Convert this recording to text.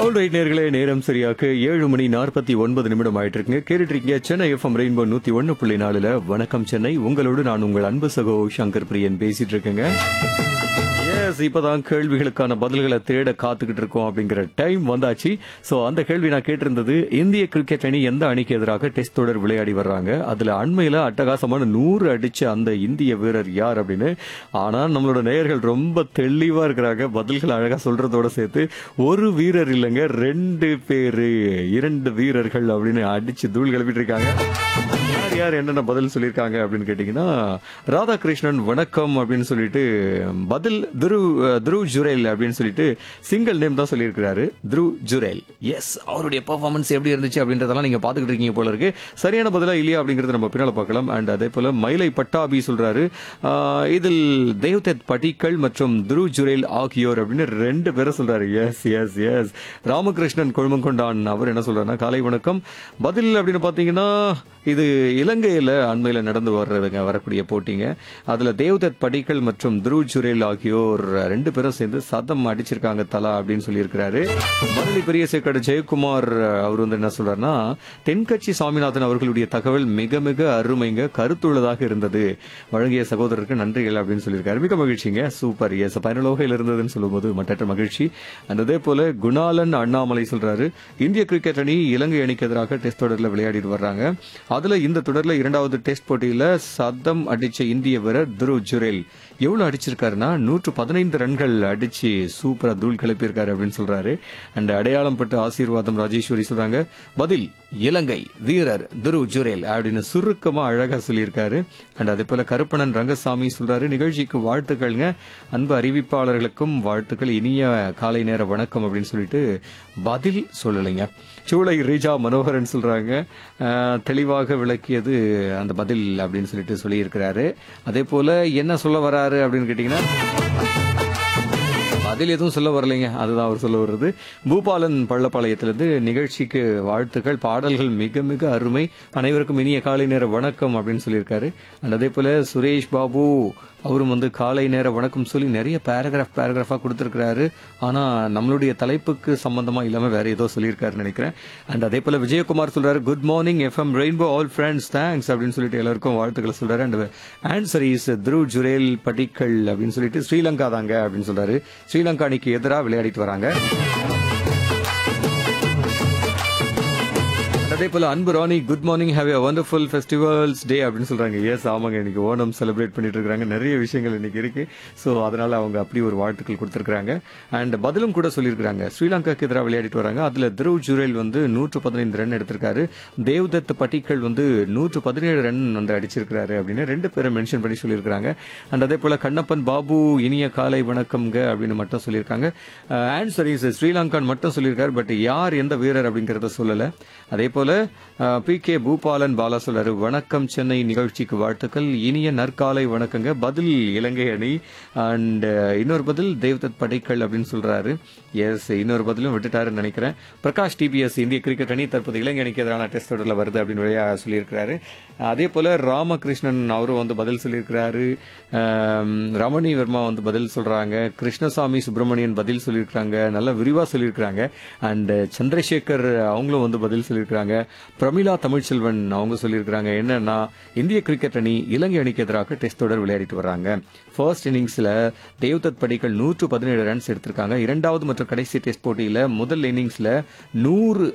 alright நேர்களே நேரம் சரியாக ஏழு மணி நாற்பத்தி ஒன்பது நிமிடம் ஆயிட்டு இருக்குங்க கேட்டுட்டு இருக்கீங்க சென்னை எஃப்எம் ரெயின்போ நூத்தி ஒன்னு புள்ளி நாலுல வணக்கம் சென்னை உங்களோடு நான் உங்கள் அன்பு சகோ சங்கர் பிரியன் பேசிட்டு இருக்கேங்க எஸ் இப்பதான் கேள்விகளுக்கான பதில்களை தேட காத்துக்கிட்டு இருக்கோம் அப்படிங்கிற டைம் வந்தாச்சு சோ அந்த கேள்வி நான் கேட்டிருந்தது இந்திய கிரிக்கெட் அணி எந்த அணிக்கு எதிராக டெஸ்ட் தொடர் விளையாடி வர்றாங்க அதுல அண்மையில அட்டகாசமான நூறு அடிச்ச அந்த இந்திய வீரர் யார் அப்படின்னு ஆனா நம்மளோட நேயர்கள் ரொம்ப தெளிவா இருக்கிறாங்க பதில்கள் அழகா சொல்றதோட சேர்த்து ஒரு வீரர் இல்லைங்க ரெண்டு பேரு இரண்டு வீரர்கள் அப்படின்னு அடிச்சு தூள் கிளப்பிட்டு இருக்காங்க யார் யார் என்னென்ன பதில் சொல்லியிருக்காங்க அப்படின்னு கேட்டீங்கன்னா ராதாகிருஷ்ணன் வணக்கம் அப்படின்னு சொல்லிட்டு பதில் துரு துருவ் ஜுரேல் அப்படின்னு சொல்லிட்டு சிங்கிள் நேம் தான் சொல்லியிருக்கிறாரு துருவ் ஜுரேல் எஸ் அவருடைய பெர்ஃபார்மன்ஸ் எப்படி இருந்துச்சு அப்படின்றதெல்லாம் நீங்க பாத்துக்கிட்டு இருக்கீங்க போல இருக்கு சரியான பதிலா இல்லையா அப்படிங்கறத நம்ம பின்னால பார்க்கலாம் அண்ட் அதே போல மயிலை பட்டாபி சொல்றாரு ஆஹ், இதில் தேவ்தத் படிக்கல் மற்றும் துருவ் ஜுரேல் ஆகியோர் அப்படின்னு ரெண்டு பேரை சொல்றாரு yes yes S Ramakrishnan Kozhumangondan அவர் என்ன சொல்றாருன்னா காலை வணக்கம் பதில் அப்படின்னு பாத்தீங்கன்னா இது இலங்கையில அண்மையில நடந்து வர்றதுங்க வரக்கூடிய போட்டிங்க அதுல தேவ்தத் படிக்கல் மற்றும் துருவ் ஜுரேல் ஆகியோர் ரெண்டு பேரும் சேர்ந்து சதம் அடிச்சிருக்காங்க தலா அப்படின்னு சொல்லியிருக்கிறாரு மதுரை பெரிய சேக்கடு ஜெயக்குமார் அவர் வந்து என்ன சொல்றாருன்னா தென்கட்சி சாமிநாதன் அவர்களுடைய தகவல் மிக மிக அருமைங்க கருத்துள்ளதாக இருந்தது வழங்கிய சகோதரருக்கு நன்றிகள் அப்படின்னு சொல்லியிருக்காரு மிக மகிழ்ச்சிங்க சூப்பர் எஸ் பயனலோகையில் இருந்ததுன்னு சொல்லும்போது மட்டற்ற மகிழ்ச்சி and அதே போல குணாலன் அண்ணாமலை சொல்றாரு இந்திய கிரிக்கெட் அணி இலங்கை அணிக்கு எதிராக டெஸ்ட் தொடர்ல விளையாடிட்டு வர்றாங்க அதுல இந்த தொடர்ல இரண்டாவது டெஸ்ட் போட்டியில சதம் அடிச்ச இந்திய வீரர் துருவ் ஜுரேல் எவ்வளவு அடிச்சிருக்காருன்னா நூற்று பதினைந்து ரன்கள் அடிச்சு சூப்பரா தூள் கிளப்பியிருக்காரு அப்படின்னு சொல்றாரு அண்ட் அடையாளம் பட்டு ஆசீர்வாதம் ராஜேஸ்வரி சொல்றாங்க பதில் இலங்கை வீரர் துருவ் ஜுரேல் அப்படின்னு சுருக்கமா அழகா சொல்லியிருக்காரு அண்ட் அதே போல கருப்பணன் ரங்கசாமி சொல்றாரு நிகழ்ச்சிக்கு வாழ்த்துக்கள்ங்க அன்பு அறிவிப்பாளர்களுக்கும் வாழ்த்துக்கள் இனிய காலை நேர வணக்கம் அப்படின்னு சொல்லிட்டு பதில் சொல்லலைங்க சூளை ரீஜா மனோகரன் சொல்றாங்க அஹ், தெளிவாக விளக்கியது அந்த பதில் அப்படின்னு சொல்லிட்டு சொல்லியிருக்கிறாரு அதே போல என்ன சொல்ல வராரு அப்படின்னு கேட்டீங்கன்னா அதில் எதுவும் சொல்ல வரலைங்க அதுதான் அவர் சொல்ல வர்றது பூபாலன் பள்ளப்பாளையத்திலிருந்து நிகழ்ச்சிக்கு வாழ்த்துக்கள் பாடல்கள் மிக மிக அருமை அனைவருக்கும் இனிய காலை நேர வணக்கம் அப்படின்னு சொல்லியிருக்காரு அண்ட் அதே போல சுரேஷ் பாபு அவரும் வந்து காலை நேர வணக்கம் சொல்லி நிறைய பேராகிராஃப் பேராகிராஃபா கொடுத்திருக்கிறாரு ஆனா நம்மளுடைய தலைப்புக்கு சம்பந்தமா இல்லாம வேற ஏதோ சொல்லியிருக்காருன்னு நினைக்கிறேன் அண்ட் அதே போல விஜயகுமார் சொல்றாரு good morning FM rainbow all friends thanks அப்படின்னு சொல்லிட்டு எல்லாருக்கும் வாழ்த்துக்களை சொல்றாரு and answer is Dhruv Jurel Padikkal அப்படின்னு சொல்லிட்டு ஸ்ரீலங்கா தாங்க அப்படின்னு சொல்றாரு ஸ்ரீலங்கா அணிக்கு எதிராக விளையாடிட்டு வராங்க அதே போல Anbu Rani good morning have a wonderful festivals day அப்படின்னு சொல்றாங்க எஸ் ஆமாங்க இன்னைக்கு ஓணம் செலிப்ரேட் பண்ணிட்டு இருக்காங்க நிறைய விஷயங்கள் இன்னைக்கு இருக்கு ஸோ அதனால அவங்க அப்படி ஒரு வாழ்த்துக்கள் கொடுத்திருக்காங்க அண்ட் பதிலும் கூட சொல்லியிருக்காங்க ஸ்ரீலங்காக்கு எதிராக விளையாடிட்டு வராங்க அதுல துருவ் ஜுரேல் வந்து நூற்று பதினைந்து ரன் எடுத்திருக்காரு தேவ்தத் பட்டிக்கல் வந்து நூற்று பதினேழு ரன் வந்து அடிச்சிருக்காரு அப்படின்னு ரெண்டு பேரை மென்ஷன் பண்ணி சொல்லியிருக்காங்க அண்ட் அதே போல கண்ணப்பன் பாபு இனிய காலை வணக்கம்ங்க அப்படின்னு மட்டும் சொல்லியிருக்காங்க ஆன்சர் இஸ் ஸ்ரீலங்கான் மட்டும் சொல்லியிருக்காரு பட் யார் எந்த வீரர் அப்படிங்கறத சொல்லல அதே போல பி கே பூபாலன் பாலா சொல்றாரு வணக்கம் சென்னை நிகழ்ச்சிக்கு வாழ்த்துக்கள் இனிய நற்காலை வணக்கங்க பதில் இலங்கை அணி அண்ட் இன்னொரு பதில் தேவ்தத் படைக்கல் அப்படின்னு சொல்றாரு எஸ் இன்னொரு பதிலும் விட்டுட்டாருன்னு நினைக்கிறேன் பிரகாஷ் டிபிஎஸ் இந்திய கிரிக்கெட் அணி தற்போது இலங்கை அணிக்கு எதிரான டெஸ்ட் தொடர்ல வருது அப்படின்னு வழியா சொல்லியிருக்கிறாரு அதே போல ராமகிருஷ்ணன் அவரும் வந்து பதில் சொல்லியிருக்கிறாரு ஆம், ரமணி வர்மா வந்து பதில் சொல்றாங்க கிருஷ்ணசாமி சுப்பிரமணியன் பதில் சொல்லியிருக்காங்க நல்லா விரிவா சொல்லியிருக்காங்க அண்ட் சந்திரசேகர் அவங்களும் வந்து பதில் சொல்லியிருக்காங்க பிரமிளா தமிழ்ச்செல்வன் அவங்க சொல்லியிருக்காங்க என்னன்னா இந்திய கிரிக்கெட் அணி இலங்கை அணிக்கு எதிராக டெஸ்ட் தொடர் விளையாடிட்டு வராங்க ஃபர்ஸ்ட் இன்னிங்ஸ்ல தேவ்தத் படிக்கல் நூற்று பதினேழு ரன்ஸ் எடுத்திருக்காங்க இரண்டாவது மற்றும் கடைசி டெஸ்ட் போட்டியில முதல் இன்னிங்ஸ்ல நூறு